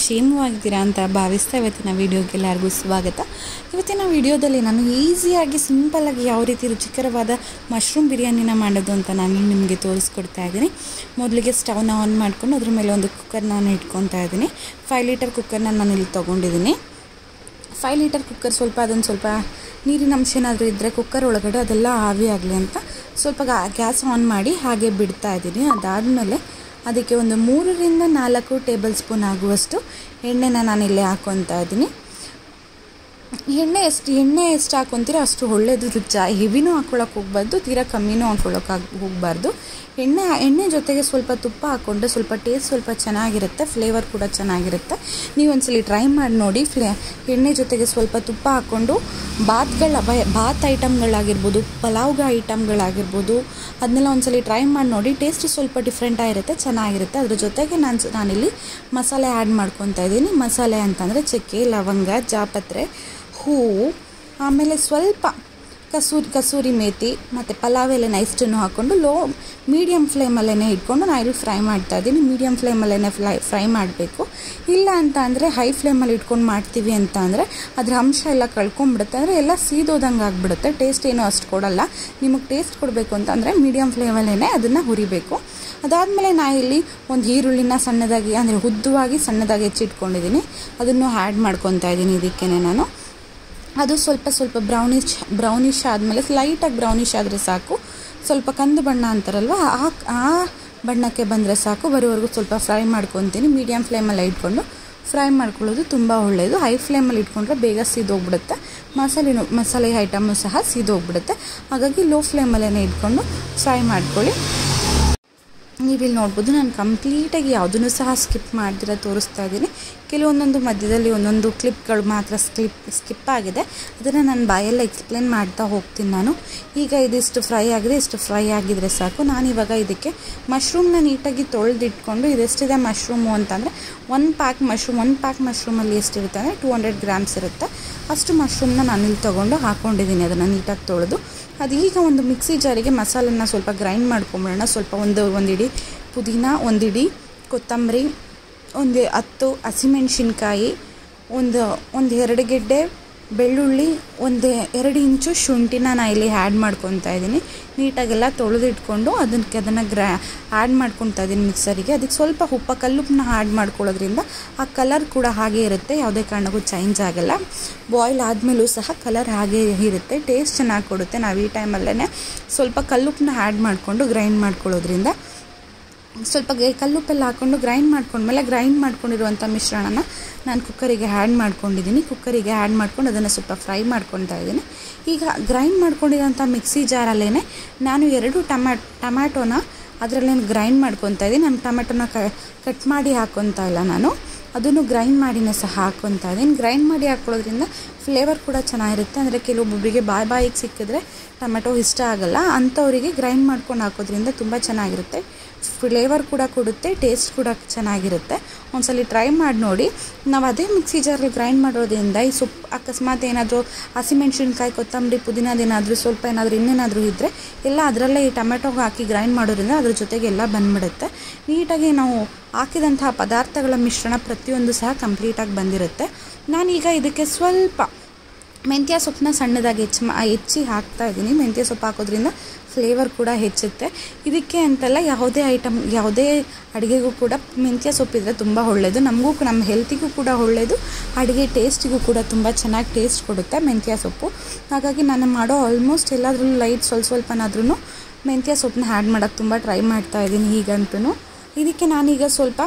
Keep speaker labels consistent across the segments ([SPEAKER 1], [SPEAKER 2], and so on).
[SPEAKER 1] ಕ್ಷೇಮವಾಗಿದ್ದೀರಾ ಅಂತ ಭಾವಿಸ್ತಾ ಇವತ್ತಿನ ವೀಡಿಯೋಗೆ ಎಲ್ಲರಿಗೂ ಸ್ವಾಗತ ಇವತ್ತಿನ ವಿಡಿಯೋದಲ್ಲಿ ನಾನು ಈಸಿಯಾಗಿ ಸಿಂಪಲ್ಲಾಗಿ ಯಾವ ರೀತಿ ರುಚಿಕರವಾದ ಮಶ್ರೂಮ್ ಬಿರಿಯಾನಿನ ಮಾಡೋದು ಅಂತ ನಾನು ನಿಮಗೆ ತೋರಿಸ್ಕೊಡ್ತಾ ಇದ್ದೀನಿ ಮೊದಲಿಗೆ ಸ್ಟವ್ನ ಆನ್ ಮಾಡಿಕೊಂಡು ಅದ್ರ ಮೇಲೆ ಒಂದು ಕುಕ್ಕರ್ನ ನಾನು ಇಟ್ಕೊತಾ ಇದ್ದೀನಿ ಫೈವ್ ಲೀಟರ್ ಕುಕ್ಕರ್ನ ನಾನು ಇಲ್ಲಿ ತೊಗೊಂಡಿದ್ದೀನಿ ಫೈವ್ ಲೀಟರ್ ಕುಕ್ಕರ್ ಸ್ವಲ್ಪ ಅದೊಂದು ಸ್ವಲ್ಪ ನೀರಿನ ಅಂಶ ಏನಾದರೂ ಇದ್ದರೆ ಕುಕ್ಕರ್ ಒಳಗಡೆ ಅದೆಲ್ಲ ಆವಿ ಆಗಲಿ ಅಂತ ಸ್ವಲ್ಪ ಗ್ಯಾಸ್ ಆನ್ ಮಾಡಿ ಹಾಗೆ ಬಿಡ್ತಾ ಇದ್ದೀನಿ ಅದಾದಮೇಲೆ ಅದಕ್ಕೆ ಒಂದು ಮೂರರಿಂದ ನಾಲ್ಕು ಟೇಬಲ್ ಸ್ಪೂನ್ ಆಗುವಷ್ಟು ಎಣ್ಣೆನ ನಾನಿಲ್ಲೇ ಹಾಕ್ಕೊತಾ ಇದ್ದೀನಿ ಎಣ್ಣೆ ಎಷ್ಟು ಎಣ್ಣೆ ಎಷ್ಟು ಹಾಕ್ಕೊತೀರೋ ಅಷ್ಟು ಒಳ್ಳೇದು ರುಚಿ ಹೆವಿನೂ ಹಾಕ್ಕೊಳಕ್ಕೆ ಹೋಗ್ಬಾರ್ದು ತೀರಾ ಕಮ್ಮಿನೂ ಹಾಕ್ಕೊಳಕ್ಕೆ ಹೋಗಬಾರ್ದು ಎಣ್ಣೆ ಎಣ್ಣೆ ಜೊತೆಗೆ ಸ್ವಲ್ಪ ತುಪ್ಪ ಹಾಕ್ಕೊಂಡ್ರೆ ಸ್ವಲ್ಪ ಟೇಸ್ಟ್ ಸ್ವಲ್ಪ ಚೆನ್ನಾಗಿರುತ್ತೆ ಫ್ಲೇವರ್ ಕೂಡ ಚೆನ್ನಾಗಿರುತ್ತೆ ನೀವು ಒಂದ್ಸಲಿ ಟ್ರೈ ಮಾಡಿ ನೋಡಿ ಫ್ಲೇ ಎಣ್ಣೆ ಜೊತೆಗೆ ಸ್ವಲ್ಪ ತುಪ್ಪ ಹಾಕ್ಕೊಂಡು ಬಾತ್ಗಳ ಬಾತ್ ಐಟಮ್ಗಳಾಗಿರ್ಬೋದು ಪಲಾವ್ಗ ಐಟಮ್ಗಳಾಗಿರ್ಬೋದು ಅದನ್ನೆಲ್ಲ ಒಂದ್ಸಲಿ ಟ್ರೈ ಮಾಡಿ ನೋಡಿ ಟೇಸ್ಟ್ ಸ್ವಲ್ಪ ಡಿಫ್ರೆಂಟ್ ಆಗಿರುತ್ತೆ ಚೆನ್ನಾಗಿರುತ್ತೆ ಅದ್ರ ಜೊತೆಗೆ ನಾನು ನಾನಿಲ್ಲಿ ಮಸಾಲೆ ಆ್ಯಡ್ ಮಾಡ್ಕೊತಾ ಇದ್ದೀನಿ ಮಸಾಲೆ ಅಂತಂದರೆ ಚಕ್ಕೆ ಲವಂಗ ಜಾಪತ್ರೆ ಹೂವು ಆಮೇಲೆ ಸ್ವಲ್ಪ ಕಸೂರಿ ಕಸೂರಿ ಮೇಥಿ ಮತ್ತು ಪಲಾವ್ ಎಲೆನ ಇಷ್ಟನ್ನು ಹಾಕ್ಕೊಂಡು ಲೋ ಮೀಡಿಯಮ್ ಫ್ಲೇಮಲ್ಲೇ ಇಟ್ಕೊಂಡು ನಾನು ಇಲ್ಲಿ ಫ್ರೈ ಮಾಡ್ತಾ ಇದ್ದೀನಿ ಮೀಡಿಯಮ್ ಫ್ಲೇಮಲ್ಲೇ ಫ್ಲೈ ಫ್ರೈ ಮಾಡಬೇಕು ಇಲ್ಲ ಅಂತ ಅಂದರೆ ಹೈ ಫ್ಲೇಮಲ್ಲಿ ಇಟ್ಕೊಂಡು ಮಾಡ್ತೀವಿ ಅಂತ ಅಂದರೆ ಅದ್ರ ಅಂಶ ಎಲ್ಲ ಕಳ್ಕೊಂಬಿಡುತ್ತೆ ಅಂದರೆ ಎಲ್ಲ ಸೀದೋದಂಗೆ ಆಗಿಬಿಡುತ್ತೆ ಟೇಸ್ಟ್ ಏನೂ ಅಷ್ಟು ಕೊಡಲ್ಲ ನಿಮಗೆ ಟೇಸ್ಟ್ ಕೊಡಬೇಕು ಅಂತಂದರೆ ಮೀಡಿಯಮ್ ಫ್ಲೇಮಲ್ಲೇ ಅದನ್ನು ಹುರಿಬೇಕು ಅದಾದಮೇಲೆ ನಾ ಇಲ್ಲಿ ಒಂದು ಈರುಳ್ಳಿನ ಸಣ್ಣದಾಗಿ ಅಂದರೆ ಉದ್ದವಾಗಿ ಸಣ್ಣದಾಗಿ ಹೆಚ್ಚಿಟ್ಕೊಂಡಿದ್ದೀನಿ ಅದನ್ನು ಆ್ಯಡ್ ಮಾಡ್ಕೊತಾ ಇದ್ದೀನಿ ಇದಕ್ಕೇ ನಾನು ಅದು ಸ್ವಲ್ಪ ಸ್ವಲ್ಪ ಬ್ರೌನಿಶ್ ಬ್ರೌನಿಶ್ ಆದಮೇಲೆ ಲೈಟಾಗಿ ಬ್ರೌನಿಶ್ ಆದರೆ ಸಾಕು ಸ್ವಲ್ಪ ಕಂದು ಬಣ್ಣ ಅಂತಾರಲ್ವ ಆ ಆ ಬಣ್ಣಕ್ಕೆ ಬಂದರೆ ಸಾಕು ಬರೋವರೆಗೂ ಸ್ವಲ್ಪ ಫ್ರೈ ಮಾಡ್ಕೊತೀನಿ ಮೀಡಿಯಮ್ ಫ್ಲೇಮಲ್ಲಿ ಇಟ್ಕೊಂಡು ಫ್ರೈ ಮಾಡ್ಕೊಳ್ಳೋದು ತುಂಬ ಒಳ್ಳೆಯದು ಹೈ ಫ್ಲೇಮಲ್ಲಿ ಇಟ್ಕೊಂಡ್ರೆ ಬೇಗ ಸೀದೋಗ್ಬಿಡುತ್ತೆ ಮಸಾಲೆನೂ ಮಸಾಲೆ ಐಟಮು ಸಹ ಸೀದೋಗ್ಬಿಡುತ್ತೆ ಹಾಗಾಗಿ ಲೋ ಫ್ಲೇಮಲ್ಲೇ ಇಟ್ಕೊಂಡು ಫ್ರೈ ಮಾಡ್ಕೊಳ್ಳಿ ನೀವಿಲ್ಲಿ ನೋಡ್ಬೋದು ನಾನು ಕಂಪ್ಲೀಟಾಗಿ ಯಾವುದನ್ನು ಸಹ ಸ್ಕಿಪ್ ಮಾಡ್ದಿರ ತೋರಿಸ್ತಾ ಇದ್ದೀನಿ ಕೆಲವೊಂದೊಂದು ಮಧ್ಯದಲ್ಲಿ ಒಂದೊಂದು ಕ್ಲಿಪ್ಗಳು ಮಾತ್ರ ಸ್ಕಿಪ್ ಸ್ಕಿಪ್ ಆಗಿದೆ ಅದನ್ನು ನಾನು ಬಾಯೆಲ್ಲ ಎಕ್ಸ್ಪ್ಲೇನ್ ಮಾಡ್ತಾ ಹೋಗ್ತೀನಿ ನಾನು ಈಗ ಇದಿಷ್ಟು ಫ್ರೈ ಆಗಿದೆ ಇಷ್ಟು ಫ್ರೈ ಆಗಿದ್ರೆ ಸಾಕು ನಾನಿವಾಗ ಇದಕ್ಕೆ ಮಶ್ರೂಮ್ನ ನೀಟಾಗಿ ತೊಳೆದಿಟ್ಕೊಂಡು ಇದೆಷ್ಟಿದೆ ಮಶ್ರೂಮು ಅಂತಂದರೆ ಒಂದು ಪ್ಯಾಕ್ ಮಶ್ರೂಮ್ ಒಂದು ಪ್ಯಾಕ್ ಮಶ್ರೂಮಲ್ಲಿ ಎಷ್ಟಿರುತ್ತೆ ಅಂದರೆ ಟೂ ಹಂಡ್ರೆಡ್ ಗ್ರಾಮ್ಸ್ ಇರುತ್ತೆ ಅಷ್ಟು ಮಶ್ರೂಮ್ನ ನಾನಿಲ್ಲಿ ತೊಗೊಂಡು ಹಾಕ್ಕೊಂಡಿದ್ದೀನಿ ಅದನ್ನು ನೀಟಾಗಿ ತೊಳೆದು ಅದೀಗ ಒಂದು ಮಿಕ್ಸಿ ಜಾರಿಗೆ ಮಸಾಲನ್ನ ಸ್ವಲ್ಪ ಗ್ರೈಂಡ್ ಮಾಡ್ಕೊಂಬಿಡೋಣ ಸ್ವಲ್ಪ ಒಂದು ಒಂದಿಡಿ ಪುದೀನ ಒಂದಿಡಿ ಕೊತ್ತಂಬರಿ ಒಂದು ಹತ್ತು ಹಸಿಮೆಣ್ಸಿನ್ಕಾಯಿ ಒಂದು ಒಂದು ಎರಡು ಗೆಡ್ಡೆ ಬೆಳ್ಳುಳ್ಳಿ ಒಂದು ಎರಡು ಇಂಚು ಶುಂಠಿನ ನಾನು ಇಲ್ಲಿ ಆ್ಯಡ್ ಮಾಡ್ಕೊತಾ ಇದ್ದೀನಿ ನೀಟಾಗೆಲ್ಲ ತೊಳೆದಿಟ್ಕೊಂಡು ಅದಕ್ಕೆ ಅದನ್ನು ಗ್ರಾ ಆ್ಯಡ್ ಮಾಡ್ಕೊತಾ ಇದ್ದೀನಿ ಮಿಕ್ಸರಿಗೆ ಅದಕ್ಕೆ ಸ್ವಲ್ಪ ಉಪ್ಪ ಕಲ್ಲುಪ್ಪನ್ನ ಆ್ಯಡ್ ಮಾಡ್ಕೊಳ್ಳೋದ್ರಿಂದ ಆ ಕಲರ್ ಕೂಡ ಹಾಗೆ ಇರುತ್ತೆ ಯಾವುದೇ ಕಾರಣಕ್ಕೂ ಚೇಂಜ್ ಆಗಲ್ಲ ಬಾಯ್ಲ್ ಆದಮೇಲೂ ಸಹ ಕಲರ್ ಹಾಗೆ ಇರುತ್ತೆ ಟೇಸ್ಟ್ ಚೆನ್ನಾಗಿ ಕೊಡುತ್ತೆ ನಾವು ಈ ಟೈಮಲ್ಲೇ ಸ್ವಲ್ಪ ಕಲ್ಲುಪ್ಪನ್ನ ಆ್ಯಡ್ ಮಾಡಿಕೊಂಡು ಗ್ರೈಂಡ್ ಮಾಡ್ಕೊಳ್ಳೋದ್ರಿಂದ ಸ್ವಲ್ಪ ಕಲ್ಲುಪ್ಪೆಲ್ಲ ಹಾಕ್ಕೊಂಡು ಗ್ರೈಂಡ್ ಮಾಡ್ಕೊಂಡ್ಮೇಲೆ ಗ್ರೈಂಡ್ ಮಾಡ್ಕೊಂಡಿರುವಂಥ ಮಿಶ್ರಣನ ನಾನು ಕುಕ್ಕರಿಗೆ ಆ್ಯಡ್ ಮಾಡ್ಕೊಂಡಿದ್ದೀನಿ ಕುಕ್ಕರಿಗೆ ಆ್ಯಡ್ ಮಾಡ್ಕೊಂಡು ಅದನ್ನು ಸ್ವಲ್ಪ ಫ್ರೈ ಮಾಡ್ಕೊತಾ ಇದ್ದೀನಿ ಈಗ ಗ್ರೈಂಡ್ ಮಾಡ್ಕೊಂಡಿರೋಂಥ ಮಿಕ್ಸಿ ಜಾರಲ್ಲೇ ನಾನು ಎರಡು ಟಮಾ ಟಮ್ಯಾಟೋನ ಅದರಲ್ಲೇನು ಗ್ರೈಂಡ್ ಮಾಡ್ಕೊತಾ ಇದ್ದೀನಿ ನಾನು ಟೊಮೆಟೊನ ಕಟ್ ಮಾಡಿ ಹಾಕ್ಕೊತಾ ಇಲ್ಲ ನಾನು ಅದನ್ನು ಗ್ರೈಂಡ್ ಮಾಡಿನೇ ಸಹ ಹಾಕ್ಕೊತಾ ಇದ್ದೀನಿ ಗ್ರೈಂಡ್ ಮಾಡಿ ಹಾಕ್ಕೊಳ್ಳೋದ್ರಿಂದ ಫ್ಲೇವರ್ ಕೂಡ ಚೆನ್ನಾಗಿರುತ್ತೆ ಅಂದರೆ ಕೆಲವೊಬ್ಬೊಬ್ಬರಿಗೆ ಬಾಯಿ ಬಾಯಿಗೆ ಸಿಕ್ಕಿದ್ರೆ ಟೊಮೆಟೊ ಇಷ್ಟ ಆಗಲ್ಲ ಅಂಥವರಿಗೆ ಗ್ರೈಂಡ್ ಮಾಡ್ಕೊಂಡು ಹಾಕೋದ್ರಿಂದ ತುಂಬ ಚೆನ್ನಾಗಿರುತ್ತೆ ಫ್ಲೇವರ್ ಕೂಡ ಕೊಡುತ್ತೆ ಟೇಸ್ಟ್ ಕೂಡ ಚೆನ್ನಾಗಿರುತ್ತೆ ಒಂದ್ಸಲಿ ಟ್ರೈ ಮಾಡಿ ನೋಡಿ ನಾವು ಅದೇ ಮಿಕ್ಸಿ ಜಾರಲ್ಲಿ ಗ್ರೈಂಡ್ ಮಾಡೋದ್ರಿಂದ ಈ ಸೊಪ್ಪು ಅಕಸ್ಮಾತ್ ಏನಾದರೂ ಹಸಿಮೆಣ್ಸಿನ್ಕಾಯಿ ಕೊತ್ತಂಬರಿ ಪುದೀನದೇನಾದರೂ ಸ್ವಲ್ಪ ಏನಾದರೂ ಇನ್ನೇನಾದರೂ ಇದ್ದರೆ ಎಲ್ಲ ಅದರಲ್ಲೇ ಈ ಟೊಮೆಟೊ ಹಾಕಿ ಗ್ರೈಂಡ್ ಮಾಡೋದ್ರಿಂದ ಅದ್ರ ಜೊತೆಗೆ ಎಲ್ಲ ಬಂದ್ಬಿಡುತ್ತೆ ನೀಟಾಗಿ ನಾವು ಹಾಕಿದಂತಹ ಪದಾರ್ಥಗಳ ಮಿಶ್ರಣ ಪ್ರತಿಯೊಂದು ಸಹ ಕಂಪ್ಲೀಟಾಗಿ ಬಂದಿರುತ್ತೆ ನಾನೀಗ ಇದಕ್ಕೆ ಸ್ವಲ್ಪ ಮೆಂತ್ಯ ಸೊಪ್ಪನ್ನ ಸಣ್ಣದಾಗಿ ಹೆಚ್ಚು ಹೆಚ್ಚಿ ಹಾಕ್ತಾ ಇದ್ದೀನಿ ಮೆಂತ್ಯ ಸೊಪ್ಪು ಹಾಕೋದ್ರಿಂದ ಫ್ಲೇವರ್ ಕೂಡ ಹೆಚ್ಚುತ್ತೆ ಇದಕ್ಕೆ ಅಂತಲ್ಲ ಯಾವುದೇ ಐಟಮ್ ಯಾವುದೇ ಅಡುಗೆಗೂ ಕೂಡ ಮೆಂತ್ಯ ಸೊಪ್ಪಿದ್ರೆ ತುಂಬ ಒಳ್ಳೆಯದು ನಮಗೂ ನಮ್ಮ ಹೆಲ್ತಿಗೂ ಕೂಡ ಒಳ್ಳೆಯದು ಅಡುಗೆ ಟೇಸ್ಟಿಗೂ ಕೂಡ ತುಂಬ ಚೆನ್ನಾಗಿ ಟೇಸ್ಟ್ ಕೊಡುತ್ತೆ ಮೆಂತ್ಯ ಸೊಪ್ಪು ಹಾಗಾಗಿ ನಾನು ಮಾಡೋ ಆಲ್ಮೋಸ್ಟ್ ಎಲ್ಲಾದ್ರೂ ಲೈಟ್ ಸ್ವಲ್ಪ ಸ್ವಲ್ಪನಾದ್ರೂ ಮೆಂತ್ಯ ಸೊಪ್ಪನ್ನ ಆ್ಯಡ್ ಮಾಡೋಕ್ಕೆ ತುಂಬ ಟ್ರೈ ಮಾಡ್ತಾ ಇದ್ದೀನಿ ಈಗಂತೂ ಇದಕ್ಕೆ ನಾನೀಗ ಸ್ವಲ್ಪ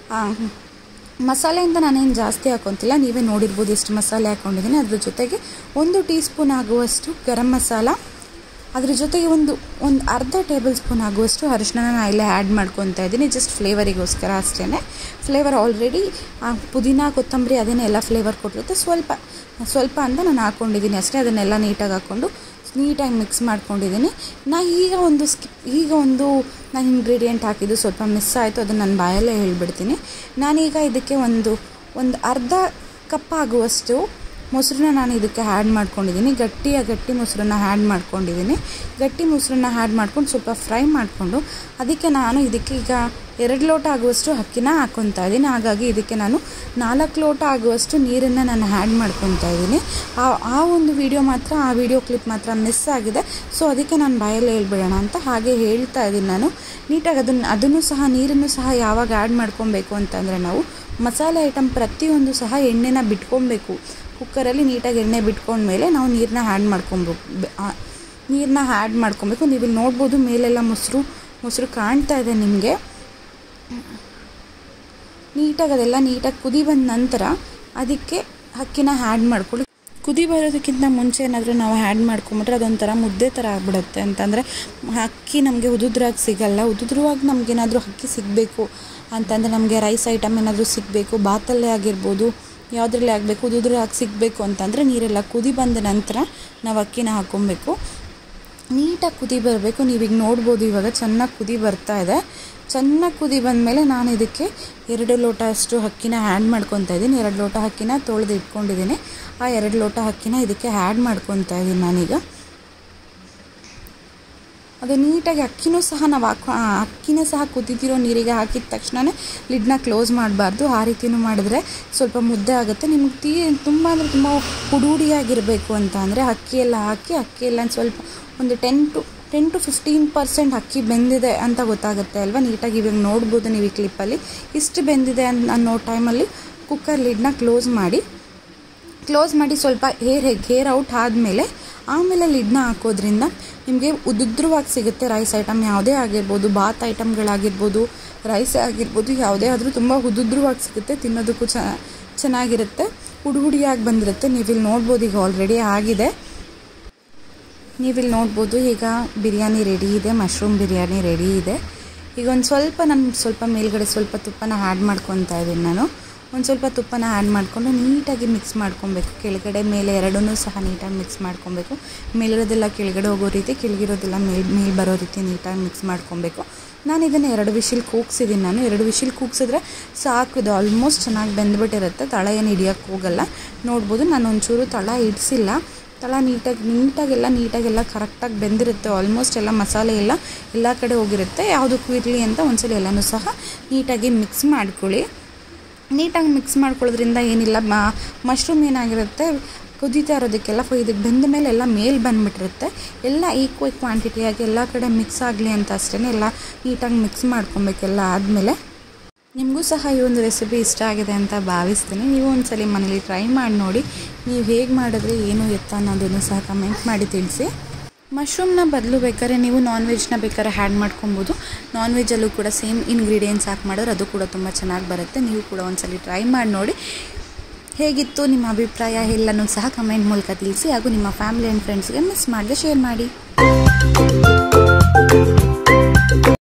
[SPEAKER 1] ಮಸಾಲೆ ಅಂತ ನಾನೇನು ಜಾಸ್ತಿ ಹಾಕೊತಿಲ್ಲ ನೀವೇ ನೋಡಿರ್ಬೋದು ಎಷ್ಟು ಮಸಾಲೆ ಹಾಕ್ಕೊಂಡಿದ್ದೀನಿ ಅದ್ರ ಜೊತೆಗೆ ಒಂದು ಟೀ ಸ್ಪೂನ್ ಆಗುವಷ್ಟು ಗರಂ ಮಸಾಲ ಅದ್ರ ಜೊತೆಗೆ ಒಂದು ಒಂದು ಅರ್ಧ ಟೇಬಲ್ ಸ್ಪೂನ್ ಆಗುವಷ್ಟು ಅರಿಶಿನ ನಾನು ಇಲ್ಲೇ ಆ್ಯಡ್ ಮಾಡ್ಕೊತಾ ಇದ್ದೀನಿ ಜಸ್ಟ್ ಫ್ಲೇವರಿಗೋಸ್ಕರ ಅಷ್ಟೇ ಫ್ಲೇವರ್ ಆಲ್ರೆಡಿ ಆ ಪುದೀನ ಕೊತ್ತಂಬರಿ ಅದನ್ನೆಲ್ಲ ಫ್ಲೇವರ್ ಕೊಟ್ಟಿರುತ್ತೆ ಸ್ವಲ್ಪ ಸ್ವಲ್ಪ ಅಂತ ನಾನು ಹಾಕ್ಕೊಂಡಿದ್ದೀನಿ ಅಷ್ಟೇ ಅದನ್ನೆಲ್ಲ ನೀಟಾಗಿ ಹಾಕ್ಕೊಂಡು ನೀಟಾಗಿ ಮಿಕ್ಸ್ ಮಾಡ್ಕೊಂಡಿದ್ದೀನಿ ನಾ ಈಗ ಒಂದು ಸ್ಕಿಪ್ ಈಗ ಒಂದು ನಾನು ಇಂಗ್ರೀಡಿಯೆಂಟ್ ಹಾಕಿದ್ದು ಸ್ವಲ್ಪ ಮಿಸ್ ಆಯಿತು ಅದನ್ನು ನಾನು ಬಾಯಲ್ಲೇ ಹೇಳ್ಬಿಡ್ತೀನಿ ನಾನೀಗ ಇದಕ್ಕೆ ಒಂದು ಒಂದು ಅರ್ಧ ಕಪ್ ಆಗುವಷ್ಟು ಮೊಸರನ್ನ ನಾನು ಇದಕ್ಕೆ ಆ್ಯಡ್ ಮಾಡ್ಕೊಂಡಿದ್ದೀನಿ ಗಟ್ಟಿಯ ಗಟ್ಟಿ ಮೊಸರನ್ನ ಆ್ಯಡ್ ಮಾಡ್ಕೊಂಡಿದ್ದೀನಿ ಗಟ್ಟಿ ಮೊಸರನ್ನ ಆ್ಯಡ್ ಮಾಡ್ಕೊಂಡು ಸ್ವಲ್ಪ ಫ್ರೈ ಮಾಡಿಕೊಂಡು ಅದಕ್ಕೆ ನಾನು ಇದಕ್ಕೆ ಈಗ ಎರಡು ಲೋಟ ಆಗುವಷ್ಟು ಅಕ್ಕಿನ ಹಾಕ್ಕೊತಾ ಇದ್ದೀನಿ ಹಾಗಾಗಿ ಇದಕ್ಕೆ ನಾನು ನಾಲ್ಕು ಲೋಟ ಆಗುವಷ್ಟು ನೀರನ್ನು ನಾನು ಆ್ಯಡ್ ಮಾಡ್ಕೊತಾ ಇದ್ದೀನಿ ಆ ಆ ಒಂದು ವಿಡಿಯೋ ಮಾತ್ರ ಆ ವಿಡಿಯೋ ಕ್ಲಿಪ್ ಮಾತ್ರ ಮಿಸ್ ಆಗಿದೆ ಸೊ ಅದಕ್ಕೆ ನಾನು ಬಾಯಲ್ಲಿ ಹೇಳ್ಬಿಡೋಣ ಅಂತ ಹಾಗೆ ಹೇಳ್ತಾ ಇದ್ದೀನಿ ನಾನು ನೀಟಾಗಿ ಅದನ್ನು ಅದನ್ನು ಸಹ ನೀರನ್ನು ಸಹ ಯಾವಾಗ ಆ್ಯಡ್ ಮಾಡ್ಕೊಬೇಕು ಅಂತಂದರೆ ನಾವು ಮಸಾಲೆ ಐಟಮ್ ಪ್ರತಿಯೊಂದು ಸಹ ಎಣ್ಣೆನ ಬಿಟ್ಕೊಬೇಕು ಕುಕ್ಕರಲ್ಲಿ ನೀಟಾಗಿ ಎಣ್ಣೆ ಬಿಟ್ಕೊಂಡ್ಮೇಲೆ ನಾವು ನೀರನ್ನ ಆ್ಯಡ್ ಮಾಡ್ಕೊಬೇಕು ನೀರನ್ನ ಆ್ಯಡ್ ಮಾಡ್ಕೊಬೇಕು ನೀವು ಇಲ್ಲಿ ನೋಡ್ಬೋದು ಮೇಲೆಲ್ಲ ಮೊಸರು ಮೊಸರು ಕಾಣ್ತಾ ಇದೆ ನಿಮಗೆ ನೀಟಾಗಿ ಅದೆಲ್ಲ ನೀಟಾಗಿ ಕುದಿ ಬಂದ ನಂತರ ಅದಕ್ಕೆ ಅಕ್ಕಿನ ಆ್ಯಡ್ ಮಾಡ್ಕೊಳ್ಳಿ ಕುದಿ ಬರೋದಕ್ಕಿಂತ ಮುಂಚೆ ಏನಾದರೂ ನಾವು ಆ್ಯಡ್ ಮಾಡ್ಕೊಂಬಿಟ್ರೆ ಅದೊಂಥರ ಮುದ್ದೆ ಥರ ಆಗಿಬಿಡುತ್ತೆ ಅಂತಂದರೆ ಅಕ್ಕಿ ನಮಗೆ ಉದುದ್ರಾಗಿ ಸಿಗಲ್ಲ ಉದುದ್ರವಾಗಿ ನಮಗೇನಾದರೂ ಅಕ್ಕಿ ಸಿಗಬೇಕು ಅಂತಂದರೆ ನಮಗೆ ರೈಸ್ ಐಟಮ್ ಏನಾದರೂ ಸಿಗಬೇಕು ಬಾತಲ್ಲೇ ಆಗಿರ್ಬೋದು ಯಾವುದ್ರಲ್ಲೇ ಆಗಬೇಕು ಉದುದ್ರಾಗಿ ಸಿಗಬೇಕು ಅಂತಂದರೆ ನೀರೆಲ್ಲ ಕುದಿ ಬಂದ ನಂತರ ನಾವು ಅಕ್ಕಿನ ಹಾಕ್ಕೊಬೇಕು ನೀಟಾಗಿ ಕುದಿ ಬರಬೇಕು ನೀವೀಗ ನೋಡ್ಬೋದು ಇವಾಗ ಚೆನ್ನಾಗಿ ಕುದಿ ಬರ್ತಾ ಇದೆ ಚೆನ್ನಾಗಿ ಕುದಿ ಬಂದಮೇಲೆ ನಾನು ಇದಕ್ಕೆ ಎರಡು ಲೋಟ ಅಷ್ಟು ಅಕ್ಕಿನ ಆ್ಯಡ್ ಮಾಡ್ಕೊತಾ ಇದ್ದೀನಿ ಎರಡು ಲೋಟ ಅಕ್ಕಿನ ತೊಳೆದು ಇಟ್ಕೊಂಡಿದ್ದೀನಿ ಆ ಎರಡು ಲೋಟ ಅಕ್ಕಿನ ಇದಕ್ಕೆ ಆ್ಯಡ್ ಮಾಡ್ಕೊತಾ ಇದ್ದೀನಿ ನಾನೀಗ ಅದು ನೀಟಾಗಿ ಅಕ್ಕಿನೂ ಸಹ ನಾವು ಹಾಕೋ ಅಕ್ಕಿನ ಸಹ ಕುದಿದಿರೋ ನೀರಿಗೆ ಹಾಕಿದ ತಕ್ಷಣ ಲಿಡ್ನ ಕ್ಲೋಸ್ ಮಾಡಬಾರ್ದು ಆ ರೀತಿಯೂ ಮಾಡಿದ್ರೆ ಸ್ವಲ್ಪ ಮುದ್ದೆ ಆಗುತ್ತೆ ನಿಮ್ಗೆ ತೀ ತುಂಬ ಅಂದರೆ ತುಂಬ ಹುಡುಡಿಯಾಗಿರಬೇಕು ಅಂತ ಅಂದರೆ ಅಕ್ಕಿ ಎಲ್ಲ ಹಾಕಿ ಅಕ್ಕಿ ಎಲ್ಲ ಸ್ವಲ್ಪ ಒಂದು ten to ten to fifteen percent ಅಕ್ಕಿ ಬೆಂದಿದೆ ಅಂತ ಗೊತ್ತಾಗುತ್ತೆ ಅಲ್ವಾ ನೀಟಾಗಿ ಇವಾಗ ನೋಡ್ಬೋದು ನೀವು ಈ ಕ್ಲಿಪ್ಪಲ್ಲಿ ಇಷ್ಟು ಬೆಂದಿದೆ ಅನ್ ಅನ್ನೋ ಟೈಮಲ್ಲಿ ಕುಕ್ಕರ್ ಲಿಡ್ನ ಕ್ಲೋಸ್ ಮಾಡಿ ಕ್ಲೋಸ್ ಮಾಡಿ ಸ್ವಲ್ಪ ಏರ್ ಏರ್ ಔಟ್ ಆದಮೇಲೆ ಆಮೇಲೆ ಲಿಡ್ನ ಹಾಕೋದ್ರಿಂದ ನಿಮಗೆ ಉದುದ್ರವಾಗಿ ಸಿಗುತ್ತೆ ರೈಸ್ ಐಟಮ್ ಯಾವುದೇ ಆಗಿರ್ಬೋದು ಬಾತ್ ಐಟಮ್ಗಳಾಗಿರ್ಬೋದು ರೈಸ್ ಆಗಿರ್ಬೋದು ಯಾವುದೇ ಆದರೂ ತುಂಬ ಉದುದ್ರವಾಗಿ ಸಿಗುತ್ತೆ ತಿನ್ನೋದಕ್ಕೂ ಚ ಚೆನ್ನಾಗಿರುತ್ತೆ ಹುಡಿ ಹುಡಿಯಾಗಿ ಬಂದಿರುತ್ತೆ ನೀವಿಲ್ಲಿ ನೋಡ್ಬೋದು ಈಗ ಆಲ್ರೆಡಿ ಆಗಿದೆ ನೀವಿಲ್ಲಿ ನೋಡ್ಬೋದು ಈಗ ಬಿರಿಯಾನಿ ರೆಡಿ ಇದೆ ಮಶ್ರೂಮ್ ಬಿರಿಯಾನಿ ರೆಡಿ ಇದೆ ಈಗ ಒಂದು ಸ್ವಲ್ಪ ನಾನು ಸ್ವಲ್ಪ ಮೇಲ್ಗಡೆ ಸ್ವಲ್ಪ ತುಪ್ಪನ ಆ್ಯಡ್ ಮಾಡ್ಕೊತಾ ಇದ್ದೀನಿ ನಾನು ಒಂದು ಸ್ವಲ್ಪ ತುಪ್ಪನ ಆ್ಯಡ್ ಮಾಡಿಕೊಂಡು ನೀಟಾಗಿ ಮಿಕ್ಸ್ ಮಾಡ್ಕೊಬೇಕು ಕೆಳಗಡೆ ಮೇಲೆ ಎರಡೂ ಸಹ ನೀಟಾಗಿ ಮಿಕ್ಸ್ ಮಾಡ್ಕೊಬೇಕು ಮೇಲಿರೋದೆಲ್ಲ ಕೆಳಗಡೆ ಹೋಗೋ ರೀತಿ ಕೆಳಗಿರೋದೆಲ್ಲ ಮೇಲ್ ಮೇಲೆ ಬರೋ ರೀತಿ ನೀಟಾಗಿ ಮಿಕ್ಸ್ ಮಾಡ್ಕೊಬೇಕು ನಾನು ಇದನ್ನು ಎರಡು ವಿಶಿಲ್ ಕೂಗ್ಸಿದ್ದೀನಿ ನಾನು ಎರಡು ವಿಶಿಲ್ ಕೂಗ್ಸಿದ್ರೆ ಸಾಕು ಇದು ಆಲ್ಮೋಸ್ಟ್ ಚೆನ್ನಾಗಿ ಬೆಂದ್ಬಿಟ್ಟಿರುತ್ತೆ ತಳ ಏನು ಹಿಡಿಯೋಕ್ಕೆ ಹೋಗಲ್ಲ ನೋಡ್ಬೋದು ನಾನು ಒಂಚೂರು ತಳ ಇಡಿಸಿಲ್ಲ ತಳ ನೀಟಾಗಿ ನೀಟಾಗೆಲ್ಲ ನೀಟಾಗೆಲ್ಲ ಕರೆಕ್ಟಾಗಿ ಬೆಂದಿರುತ್ತೆ ಆಲ್ಮೋಸ್ಟ್ ಎಲ್ಲ ಮಸಾಲೆ ಎಲ್ಲ ಎಲ್ಲ ಕಡೆ ಹೋಗಿರುತ್ತೆ ಯಾವುದಕ್ಕೂ ಇರಲಿ ಅಂತ ಒಂದ್ಸಲ ಎಲ್ಲನೂ ಸಹ ನೀಟಾಗಿ ಮಿಕ್ಸ್ ಮಾಡ್ಕೊಳ್ಳಿ ನೀಟಾಗಿ ಮಿಕ್ಸ್ ಮಾಡ್ಕೊಳ್ಳೋದ್ರಿಂದ ಏನಿಲ್ಲ ಮಶ್ರೂಮ್ ಏನಾಗಿರುತ್ತೆ ಕುದೀತಾ ಇರೋದಕ್ಕೆಲ್ಲ ಇದಕ್ಕೆ ಬೆಂದ ಮೇಲೆ ಎಲ್ಲ ಮೇಲ್ ಬಂದುಬಿಟ್ಟಿರುತ್ತೆ ಎಲ್ಲ ಈಕ್ವಲ್ ಕ್ವಾಂಟಿಟಿಯಾಗಿ ಎಲ್ಲ ಕಡೆ ಮಿಕ್ಸ್ ಆಗಲಿ ಅಂತ ಅಷ್ಟೇ ಎಲ್ಲ ನೀಟಾಗಿ ಮಿಕ್ಸ್ ಮಾಡ್ಕೊಬೇಕೆಲ್ಲ ಆದಮೇಲೆ ನಿಮಗೂ ಸಹ ಈ ಒಂದು ರೆಸಿಪಿ ಇಷ್ಟ ಆಗಿದೆ ಅಂತ ಭಾವಿಸ್ತೀನಿ ನೀವು ಒಂದ್ಸಲಿ ಮನೇಲಿ ಟ್ರೈ ಮಾಡಿ ನೋಡಿ ನೀವು ಹೇಗೆ ಮಾಡಿದ್ರೆ ಏನು ಎತ್ತ ಅನ್ನೋದನ್ನು ಸಹ ಕಮೆಂಟ್ ಮಾಡಿ ತಿಳಿಸಿ ಮಶ್ರೂಮ್ನ ಬದಲು ಬೇಕಾದ್ರೆ ನೀವು ನಾನ್ ವೆಜ್ನ ಬೇಕಾದ್ರೆ ಆ್ಯಡ್ ಮಾಡ್ಕೊಬೋದು ನಾನ್ ವೆಜ್ಜಲ್ಲೂ ಕೂಡ ಸೇಮ್ ಇಂಗ್ರೀಡಿಯೆಂಟ್ಸ್ ಹಾಕಿ ಮಾಡಿದ್ರೆ ಅದು ಕೂಡ ತುಂಬ ಚೆನ್ನಾಗಿ ಬರುತ್ತೆ ನೀವು ಕೂಡ ಒಂದ್ಸಲಿ ಟ್ರೈ ಮಾಡಿ ನೋಡಿ ಹೇಗಿತ್ತು ನಿಮ್ಮ ಅಭಿಪ್ರಾಯ ಎಲ್ಲನೂ ಸಹ ಕಮೆಂಟ್ ಮೂಲಕ ತಿಳಿಸಿ ಹಾಗೂ ನಿಮ್ಮ ಫ್ಯಾಮಿಲಿ ಆ್ಯಂಡ್ ಫ್ರೆಂಡ್ಸ್ಗೆ ಮಿಸ್ ಮಾಡದೆ ಶೇರ್ ಮಾಡಿ